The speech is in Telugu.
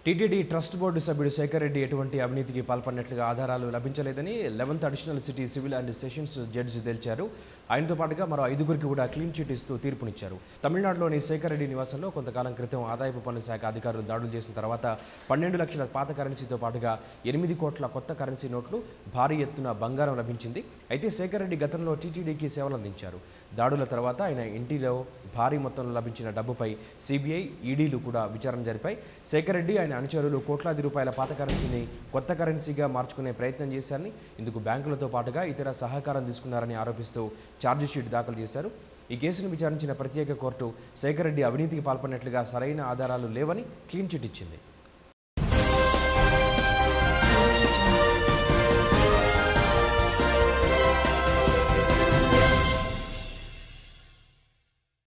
టీటీడీ ట్రస్ట్ బోర్డు సభ్యుడు శేఖర్ రెడ్డి ఎటువంటి అవినీతికి పాల్పడినట్లుగా ఆధారాలు లభించలేదని eleventh additional city civil and sessions judge తేల్చారు ఆయనతో పాటుగా మరో ఐదుగురికి కూడా క్లీన్ చిట్ ఇస్తూ తీర్పునిచ్చారు తమిళనాడులోని శేఖర్ రెడ్డి నివాసంలో కొంతకాలం క్రితం ఆదాయపు పన్ను శాఖ అధికారులు దాడులు చేసిన తర్వాత పన్నెండు లక్షల పాత కరెన్సీతో పాటుగా ఎనిమిది కోట్ల కొత్త కరెన్సీ నోట్లు భారీ ఎత్తున బంగారం లభించింది అయితే శేఖర్ రెడ్డి గతంలో టీటీడీకి సేవలు అందించారు దాడుల తర్వాత ఆయన ఇంటిలో భారీ మొత్తంలో లభించిన డబ్బుపై సిబిఐ ఈడీలు కూడా విచారణ జరిపాయి శేఖర్ రెడ్డి ఆయన అనుచరులు కోట్లాది రూపాయల పాత కరెన్సీని కొత్త కరెన్సీగా మార్చుకునే ప్రయత్నం చేశారని ఇందుకు బ్యాంకులతో పాటుగా ఇతర సహకారం తీసుకున్నారని ఆరోపిస్తూ ఛార్జిషీట్ దాఖలు చేశారు ఈ కేసును విచారించిన ప్రత్యేక కోర్టు శేఖర్ రెడ్డి అవినీతికి పాల్పడినట్లుగా సరైన ఆధారాలు లేవని క్లీన్ చిట్ ఇచ్చింది